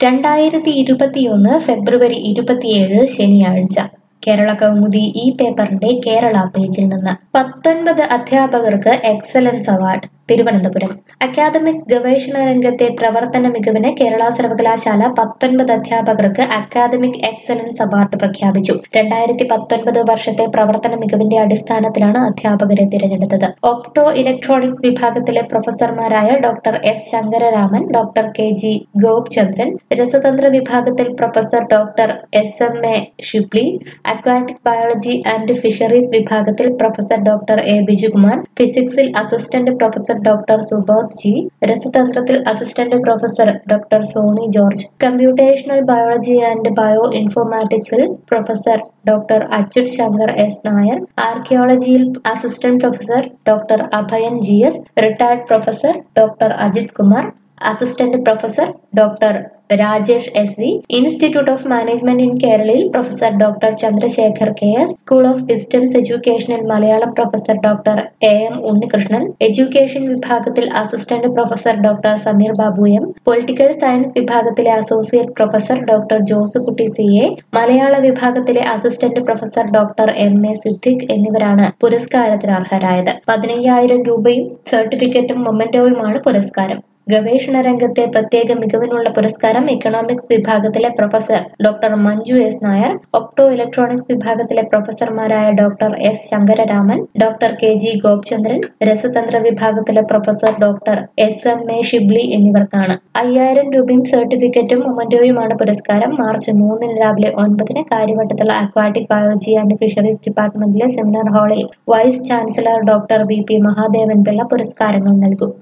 രണ്ടായിരത്തി ഇരുപത്തിയൊന്ന് ഫെബ്രുവരി ഇരുപത്തിയേഴ് ശനിയാഴ്ച കേരള കൗമുദി ഈ പേപ്പറിന്റെ കേരള പേജിൽ നിന്ന് പത്തൊൻപത് അധ്യാപകർക്ക് എക്സലൻസ് അവാർഡ് തിരുവനന്തപുരം അക്കാദമിക് ഗവേഷണ രംഗത്തെ പ്രവർത്തന മികവിന് കേരള സർവകലാശാല പത്തൊൻപത് അധ്യാപകർക്ക് അക്കാദമിക് എക്സലൻസ് അവാർഡ് പ്രഖ്യാപിച്ചു രണ്ടായിരത്തി പത്തൊൻപത് വർഷത്തെ പ്രവർത്തന മികവിന്റെ അടിസ്ഥാനത്തിലാണ് അധ്യാപകരെ തിരഞ്ഞെടുത്തത് ഒപ്റ്റോ ഇലക്ട്രോണിക്സ് വിഭാഗത്തിലെ പ്രൊഫസർമാരായ doctor S Sankararaman doctor K G Gopchandran രസതന്ത്ര വിഭാഗത്തിൽ professor doctor S M A Shibli aquatic biology and fisheries വിഭാഗത്തിൽ പ്രൊഫസർ ഡോക്ടർ എ ബിജുകുമാർ ഫിസിക്സിൽ assistant professor doctor Subodh G രസതന്ത്രത്തിൽ assistant professor doctor Soni George computational biology and bio ഇൻഫോർമാറ്റിക്സിൽ professor doctor Achuth Shankar S Nair ആർക്കിയോളജിയിൽ assistant professor doctor Abhayan G S retired professor doctor Ajith Kumar assistant professor doctor Rajesh S V institute of management in കേരളയിൽ professor doctor Chandrasekhar K S school of distance എഡ്യൂക്കേഷനിൽ Malayalam professor doctor A M Unnikrishnan education വിഭാഗത്തിൽ assistant professor doctor Sameer Babu M political science വിഭാഗത്തിലെ associate professor doctor Josekutty C A Malayala വിഭാഗത്തിലെ assistant professor doctor M A Siddique എന്നിവരാണ് പുരസ്കാരത്തിന് അർഹരായത് പതിനയ്യായിരം രൂപയും സർട്ടിഫിക്കറ്റും മൊമെന്റോയുമാണ് പുരസ്കാരം ഗവേഷണ രംഗത്തെ പ്രത്യേക മികവിനുള്ള പുരസ്കാരം എക്കണോമിക്സ് വിഭാഗത്തിലെ professor doctor Manju S Nair opto electronics വിഭാഗത്തിലെ പ്രൊഫസർമാരായ doctor S Sankararaman doctor K G Gopachandran രസതന്ത്ര വിഭാഗത്തിലെ professor doctor S M A Shibli എന്നിവർക്കാണ് അയ്യായിരം രൂപയും സർട്ടിഫിക്കറ്റും മൊമന്റോയുമാണ് പുരസ്കാരം മാർച്ച് മൂന്നിന് രാവിലെ ഒൻപതിന് കാര്യവട്ടത്തുള്ള അക്വാറ്റിക് ബയോളജി ആൻഡ് ഫിഷറീസ് ഡിപ്പാർട്ട്മെന്റിലെ സെമിനാർ ഹാളിൽ vice chancellor doctor V P Mahadevan Pillai പുരസ്കാരങ്ങൾ നൽകും